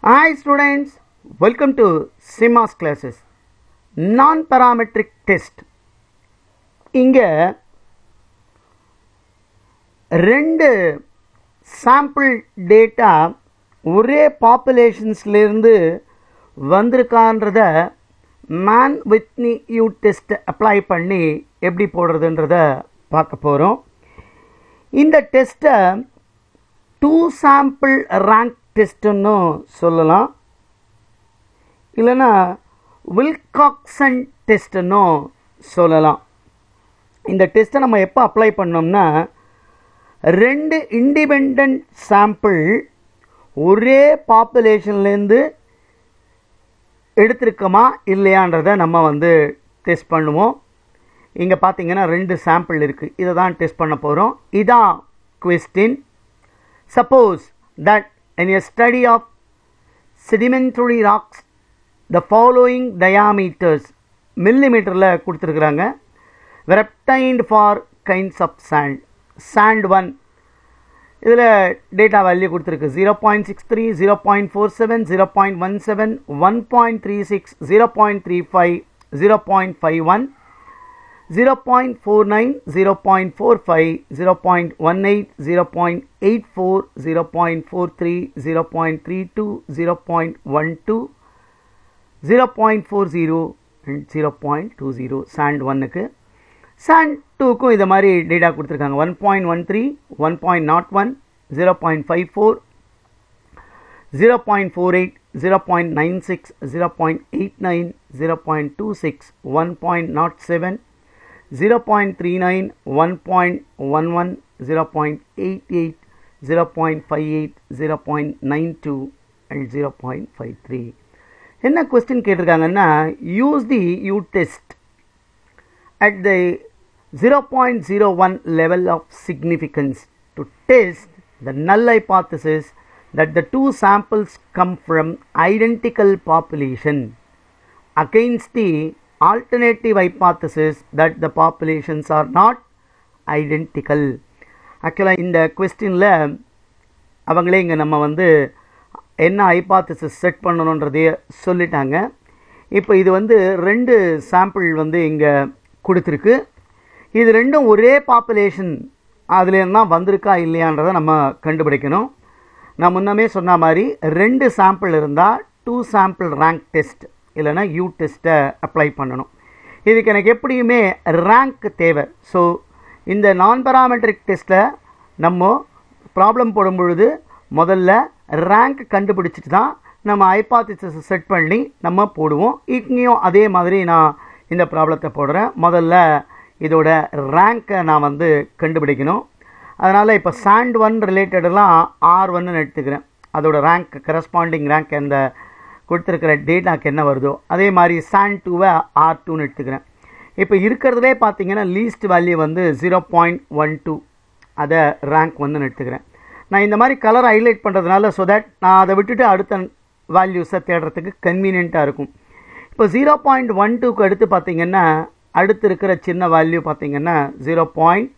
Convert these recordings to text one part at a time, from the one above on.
Hi students, welcome to CMOS classes. Non-parametric test. இங்க ரெண்டு sample data ஒரே பாப்புலேஷன்ஸ்லேருந்து வந்திருக்கான்றத Mann Whitney U test apply பண்ணி எப்படி போடுறதுன்றத பார்க்க போகிறோம் இந்த டெஸ்ட்டை டூ சாம்பிள் ரேங்க் டெஸ்ட்டுன்னு சொல்லலாம் இல்லைன்னா வில்காக்சன் டெஸ்ட்டுன்னு சொல்லலாம் இந்த டெஸ்ட்டை நம்ம எப்போ அப்ளை பண்ணோம்னா ரெண்டு இண்டிபெண்ட் சாம்பிள் ஒரே பாப்புலேஷன்லேருந்து எடுத்திருக்கோமா இல்லையான்றதை நம்ம வந்து டெஸ்ட் பண்ணுவோம் இங்கே பார்த்தீங்கன்னா ரெண்டு சாம்பிள் இருக்குது இதை தான் டெஸ்ட் பண்ண போகிறோம் இதான் question suppose that in a study of sedimentary rocks the following diameters millimeterல கொடுத்துருக்குறாங்க were obtained for kinds of sand sand 1 இதில் டேட்டா வேல்யூ கொடுத்துருக்கு zero point six three zero point four seven zero point one seven one point three six zero point three five zero point five one 0.49, 0.45, 0.18, 0.84, 0.43, 0.32, 0.12, 0.40 and 0.20 sand 1க்கு sand 2க்கும் இதை மாதிரி data கொடுத்துருக்காங்க one point one three one point not one zero point five four zero point four eight zero point nine six zero point eight nine zero point two six one point not seven 0.39, 1.11, 0.88, 0.58, 0.92 and 0.53. என்ன question கேட்டிருக்காங்கன்னா use the U test at the zero point zero one level of significance to test the null hypothesis that the two samples come from identical population against the alternative hypothesis that the populations are not identical ஆக்சுவலாக இந்த கொஸ்டினில் அவங்களே இங்கே நம்ம வந்து என்ன hypothesis set பண்ணணுன்றதைய சொல்லிட்டாங்க இப்போ இது வந்து ரெண்டு சாம்பிள் வந்து இங்கே கொடுத்துருக்கு இது ரெண்டும் ஒரே பாப்புலேஷன் அதுலேருந்து தான் வந்திருக்கா இல்லையான்றதை நம்ம கண்டுபிடிக்கணும் நான் முன்னமே சொன்ன மாதிரி ரெண்டு சாம்பிள் இருந்தால் டூ சாம்பிள் ரேங்க் டெஸ்ட் இல்லைனா யூ டெஸ்ட்டை அப்ளை பண்ணணும் இதுக்கு எனக்கு எப்படியுமே ரேங்க் தேவை ஸோ இந்த நான் பராமெட்ரிக் டெஸ்ட்டில் நம்ம ப்ராப்ளம் போடும் பொழுது முதல்ல ரேங்க் கண்டுபிடிச்சிட்டு தான் நம்ம ஹைபாத்திசஸ் செட் பண்ணி நம்ம போடுவோம் இங்கேயும் அதே மாதிரி நான் இந்த ப்ராப்ளத்தை போடுறேன் முதல்ல இதோட ரேங்க்கை நான் வந்து கண்டுபிடிக்கணும் அதனால் இப்போ சாண்ட் ஒன் ரிலேட்டடெல்லாம் ஆர் ஒன்னு எடுத்துக்கிறேன் அதோட ரேங்க் கரஸ்பாண்டிங் ரேங்க் அந்த கொடுத்துருக்கிற டேட்டாக்கு என்ன வருதோ அதே மாதிரி சாண்ட் டூவை ஆர் டூன்னு எடுத்துக்கிறேன் இப்போ இருக்கிறதுலே பார்த்தீங்கன்னா லீஸ்ட் வேல்யூ வந்து ஜீரோ பாயிண்ட் ஒன் டூ அதை ரேங்க் வந்து எடுத்துக்கிறேன் நான் இந்த மாதிரி கலர் ஹைலைட் பண்ணுறதுனால ஸோ தட் நான் அதை விட்டுட்டு அடுத்த வேல்யூஸை தேடுறதுக்கு கன்வீனியண்ட்டாக இருக்கும் இப்போ ஜீரோ பாயிண்ட் ஒன் டூக்கு அடுத்து பார்த்தீங்கன்னா அடுத்து இருக்கிற சின்ன வேல்யூ பார்த்தீங்கன்னா ஜீரோ பாயிண்ட்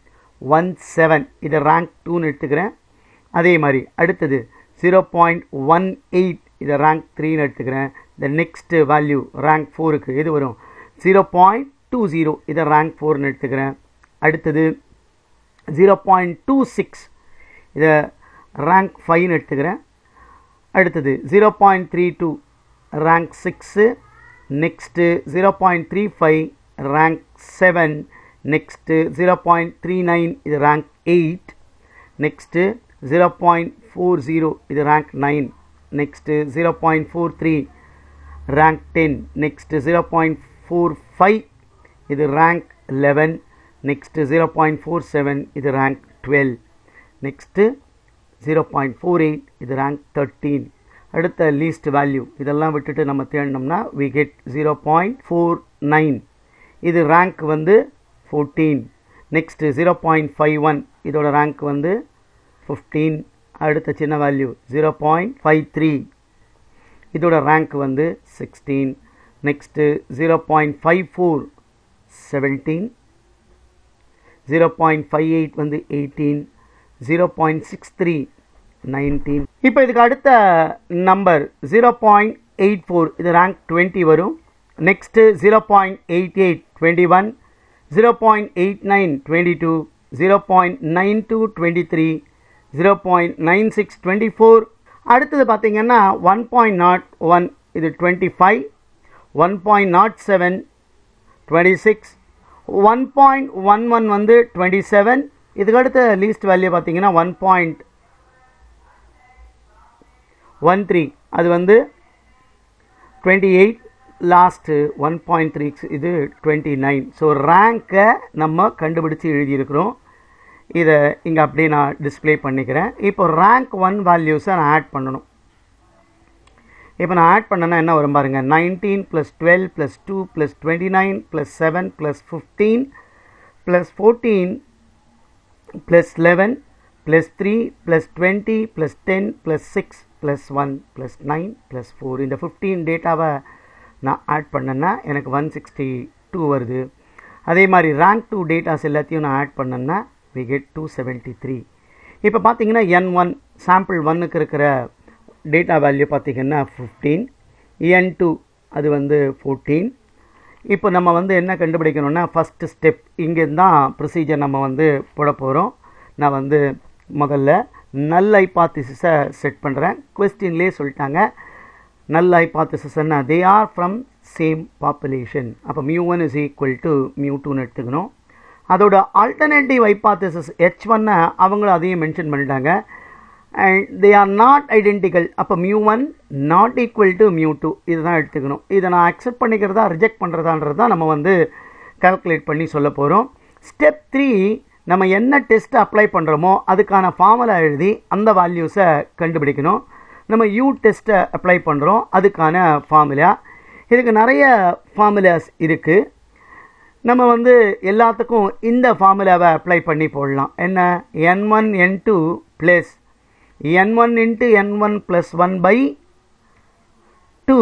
ஒன் செவன் இதை ரேங்க் டூன்னு எடுத்துக்கிறேன் அதே மாதிரி அடுத்தது ஜீரோ பாயிண்ட் ஒன் எயிட் இதை ரேங்க் த்ரீன்னு எடுத்துக்கிறேன் இந்த நெக்ஸ்ட்டு வேல்யூ ரேங்க் ஃபோருக்கு எது வரும் ஜீரோ பாயிண்ட் டூ ஜீரோ இதை ரேங்க் ஃபோர்னு எடுத்துக்கிறேன் அடுத்தது ஜீரோ பாயிண்ட் டூ சிக்ஸ் இதை ரேங்க் ஃபைவ்னு எடுத்துக்கிறேன் அடுத்தது zero point three two rank six next zero point three five rank seven next zero point three nine இது rank eight next zero point four zero இது rank nine next zero point four three rank ten next zero point four five இது rank eleven next zero point four seven இது rank twelve next zero point four eight இது rank thirteen அடுத்த least value இதெல்லாம் விட்டுட்டு நம்ம தேடினோம்னா we get zero point four nine இது rank வந்து fourteen next zero point five one இதோட ரேங்க் வந்து ஃபிஃப்டீன் அடுத்த சின்ன value zero point five three இதோட ரேங்க் வந்து sixteen next zero point five four seventeen zero point five eight வந்து eighteen zero point six three nineteen இப்போ இதுக்கு அடுத்த number zero point eight four இது ரேங்க் டுவெண்ட்டி வரும் next zero point eight eight twenty one zero point eight nine twenty two zero point nine two twenty three zero point nine six twenty four அடுத்தது பார்த்தீங்கன்னா one point not one இது twenty five one point not seven twenty six one point one one வந்து twenty seven இதுக்கு அடுத்த least value பார்த்தீங்கன்னா one point one three அது வந்து twenty eight last one point three இது டுவெண்ட்டி நைன் ஸோ ரேங்க்கை நம்ம கண்டுபிடிச்சி எழுதியிருக்கிறோம் இதை இங்கே அப்படியே நான் டிஸ்பிளே பண்ணிக்கிறேன் இப்போ ரேங்க் ஒன் வேல்யூஸை நான் ஆட் பண்ணணும் இப்போ நான் ஆட் பண்ணேன்னா என்ன வரும் பாருங்க nineteen plus twelve plus two plus twenty nine plus seven plus fifteen plus fourteen plus eleven plus three plus twenty plus ten plus six plus one plus nine plus four இந்த fifteen டேட்டாவை நான் add பண்ணேன்னா எனக்கு one sixty two வருது அதே மாதிரி rank two datas எல்லாத்தையும் நான் ஆட் பண்ணேன்னா we get two seventy three இப்போ பார்த்தீங்கன்னா என் ஒன் சாம்பிள் ஒன்னுக்கு இருக்கிற டேட்டா வேல்யூ பார்த்தீங்கன்னா ஃபிஃப்டீன் என் டூ அது வந்து ஃபோர்டீன் இப்போ நம்ம வந்து என்ன கண்டுபிடிக்கணும்னா ஃபஸ்ட்டு ஸ்டெப் இங்கேருந்து தான் ப்ரொசீஜர் நம்ம வந்து போட போகிறோம் நான் வந்து முதல்ல நல் ஹைபாத்திசிஸை செட் பண்ணுறேன் கொஸ்டின்லேயே சொல்லிட்டாங்க நல் ஹைபாத்திசிஸ்னா they are from same population அப்போ mu one is equal to mu டூன்னு எடுத்துக்கணும் அதோட ஆல்டர்னேட்டிவ் ஹைபாத்திசிஸ் ஹெச் ஒன்னை அவங்களும் அதையும் மென்ஷன் பண்ணிட்டாங்க and they are not identical அப்போ mu one not equal to mu two இதுதான் எடுத்துக்கணும் இதை நான் அக்செப்ட் பண்ணிக்கிறதா ரிஜெக்ட் பண்ணுறதான்றது தான் நம்ம வந்து கால்குலேட் பண்ணி சொல்ல போகிறோம் ஸ்டெப் த்ரீ நம்ம என்ன டெஸ்ட் அப்ளை பண்ணுறோமோ அதுக்கான ஃபார்முலா எழுதி அந்த வேல்யூஸை கண்டுபிடிக்கணும் நம்ம யூ டெஸ்ட்டை அப்ளை பண்ணுறோம் அதுக்கான ஃபார்முலா இதுக்கு நிறைய ஃபார்முலாஸ் இருக்குது நம்ம வந்து எல்லாத்துக்கும் இந்த ஃபார்முலாவை அப்ளை பண்ணி போடலாம் என்ன N one N two plus N one into N one plus one by two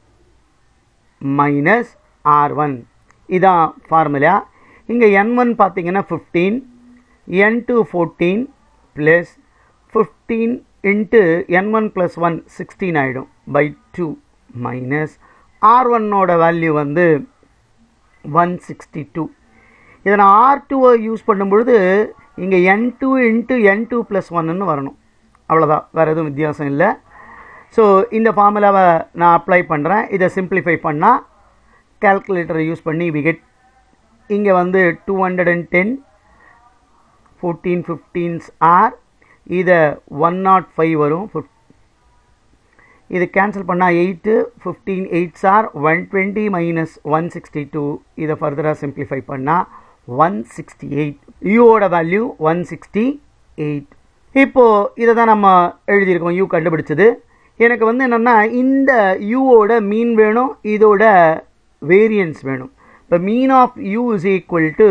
minus R one இதான் ஃபார்முலா இங்கே என் ஒன் பார்த்தீங்கன்னா fifteen N two fourteen plus fifteen into N one plus one sixteen ஆகிடும் by two minus R ஒன்னோட value வந்து one sixty two இதை நான் R டூவை use பண்ணும்பொழுது இங்கே N two into N two plus ஒன்னு வரணும் அவ்வளோதான் வேறு எதுவும் வித்தியாசம் இல்லை ஸோ இந்த ஃபார்முலாவை நான் அப்ளை பண்ணுறேன் இதை சிம்பிளிஃபை பண்ணால் கேல்குலேட்டரை யூஸ் பண்ணி வி கெட் இங்கே வந்து two hundred and ten fourteen fifteens R இதை ஒன் நாட் ஃபைவ் வரும் ஃபிஃப் இது கேன்சல் பண்ணால் eight fifteen eights R one twenty minus one sixty two இதை ஃபர்தராக சிம்பிளிஃபை பண்ணால் ஒன் சிக்ஸ்டி எயிட் யூவோட வேல்யூ ஒன் சிக்ஸ்டி எயிட் இப்போது இதை தான் நம்ம எழுதியிருக்கோம் யூ கண்டுபிடிச்சது எனக்கு வந்து என்னென்னா இந்த யூவோட மீன் வேணும் இதோட வேரியன்ஸ் வேணும் இப்போ mean of U is equal to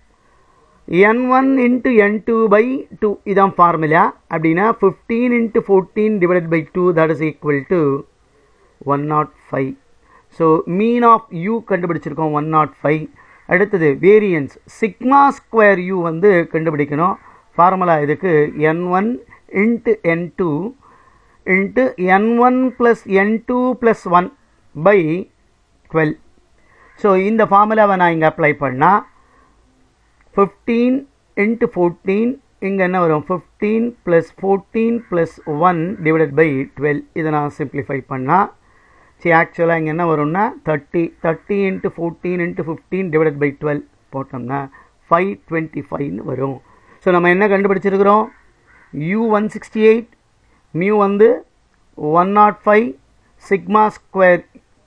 N one into N two by two இதான் ஃபார்முலா அப்படின்னா fifteen into fourteen divided by two that is equal to one not five so mean of U கண்டுபிடிச்சிருக்கோம் one not five அடுத்தது variance sigma square U வந்து கண்டுபிடிக்கணும் formula இதுக்கு N one into N two into N one plus N two plus one by twelve so இந்த ஃபார்முலாவை நான் இங்கே apply பண்ணால் ஃபிஃப்டீன் இன்ட்டு ஃபோர்டீன் இங்கே என்ன வரும் fifteen plus fourteen plus one divided by twelve இதை நான் சிம்பிளிஃபை பண்ணால் சரி ஆக்சுவலாக இங்கே என்ன வரும்னா thirty thirty into fourteen into fifteen divided by twelve போட்டோம்னா ஃபைவ் டுவெண்ட்டி ஃபைவ்னு வரும் ஸோ நம்ம என்ன கண்டுபிடிச்சிருக்கிறோம் U one sixty eight mu வந்து one not five sigma square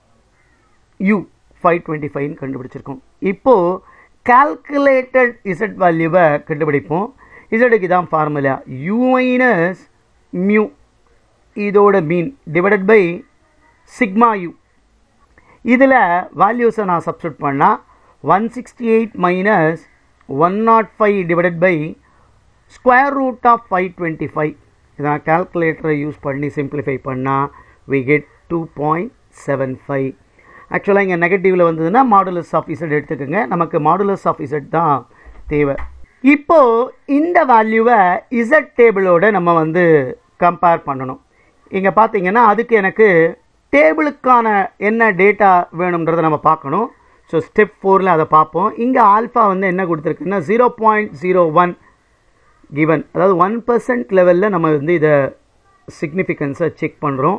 U five twenty ஃபைவ்னு கண்டுபிடிச்சிருக்கோம் இப்போது கால்குலேட்டட் இசட் வேல்யூவை கண்டுபிடிப்போம் இசட்டுக்கு தான் ஃபார்முலா யூ மைனஸ் மியூ இதோட mean divided by sigma U இதில் வேல்யூஸை நான் சப்ஸ்டியூட் பண்ணால் one sixty eight minus one not five divided by square root of five twenty five இதை நான் கால்குலேட்டரை யூஸ் பண்ணி சிம்பிளிஃபை பண்ணால் we get two point seven five ஆக்சுவலாக இங்கே நெகட்டிவில் வந்ததுன்னா மாடுலஸ் ஆஃப் இசட் எடுத்துக்கோங்க நமக்கு மாடுலஸ் ஆஃப் இசட் தான் தேவை இப்போது இந்த வேல்யூவை இசட் டேபிளோட நம்ம வந்து கம்பேர் பண்ணணும் இங்கே பார்த்தீங்கன்னா அதுக்கு எனக்கு டேபிளுக்கான என்ன டேட்டா வேணுன்றதை நம்ம பார்க்கணும் ஸோ ஸ்டெப் ஃபோரில் அதை பார்ப்போம் இங்கே ஆல்ஃபா வந்து என்ன கொடுத்துருக்குன்னா zero point zero one given அதாவது ஒன் பர்சன்ட் லெவலில் நம்ம வந்து இதை சிக்னிஃபிகன்ஸை செக் பண்ணுறோம்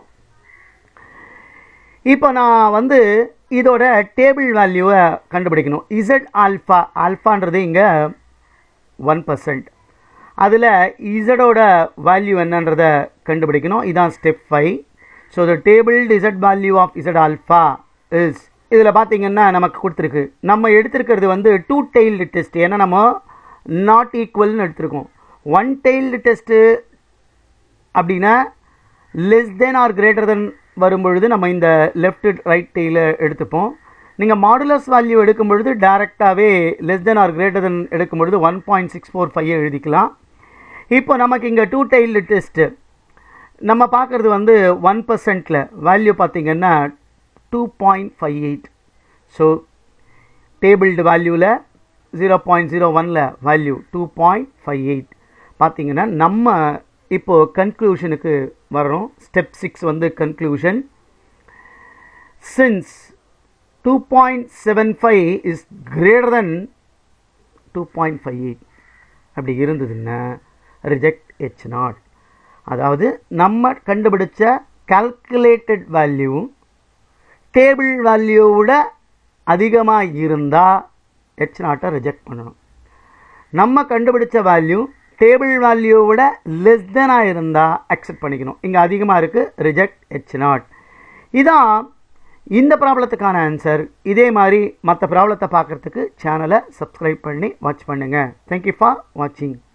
இப்போ நான் வந்து இதோட டேபிள் வேல்யூவை கண்டுபிடிக்கணும் இசட் ஆல்ஃபா ஆல்ஃபான்றது இங்கே ஒன் பர்சன்ட் அதில் இசடோட வேல்யூ என்னன்றதை கண்டுபிடிக்கணும் இதான் step five so the table Z value of Z alpha is இதில் பார்த்தீங்கன்னா நமக்கு கொடுத்துருக்கு நம்ம எடுத்திருக்கிறது வந்து டூ டெய்ல்டு டெஸ்ட் ஏன்னா நம்ம நாட் ஈக்குவல்னு எடுத்திருக்கோம் ஒன் டெய்ல்டு டெஸ்ட்டு அப்படின்னா less than or greater than வரும்பொழுது நம்ம இந்த லெஃப்ட் ரைட் டெய்ல எடுத்துப்போம் நீங்கள் மாடுலஸ் வேல்யூ எடுக்கும் பொழுது டேரெக்டாகவே less than or greater than எடுக்கும் பொழுது one point six four five எழுதிக்கலாம் இப்போ நமக்கு இங்கே டூ டெய்ல்டு டெஸ்ட்டு நம்ம பார்க்குறது வந்து ஒன் பர்சன்ட்டில் வேல்யூ பார்த்தீங்கன்னா two point five eight so tabled வேல்யூவில் ஜீரோ பாயிண்ட் ஜீரோ ஒனில் value two point five eight பார்த்தீங்கன்னா நம்ம இப்போது கன்க்ளூஷனுக்கு வரோம் ஸ்டெப் சிக்ஸ் வந்து conclusion since two point seven five is greater than two point five eight அப்படி இருந்ததுன்னா ரிஜெக்ட் ஹெச் நாட் அதாவது நம்ம கண்டுபிடிச்ச கால்குலேட்டட் வேல்யூ டேபிள் வேல்யூவோட அதிகமாக இருந்தால் ஹெச் நாட்டை ரிஜெக்ட் பண்ணணும் நம்ம கண்டுபிடிச்ச வேல்யூ டேபிள் வேல்யூவோட லெஸ் தெனாக இருந்தால் அக்செப்ட் பண்ணிக்கணும் இங்கே அதிகமாக இருக்குது ரிஜெக்ட் ஹெச் நாட் இதான் இந்த ப்ராப்ளத்துக்கான ஆன்சர் இதே மாதிரி மற்ற ப்ராப்ளத்தை பார்க்குறதுக்கு சேனலை சப்ஸ்கிரைப் பண்ணி வாட்ச் பண்ணுங்கள் தேங்க்யூ ஃபார் வாட்சிங்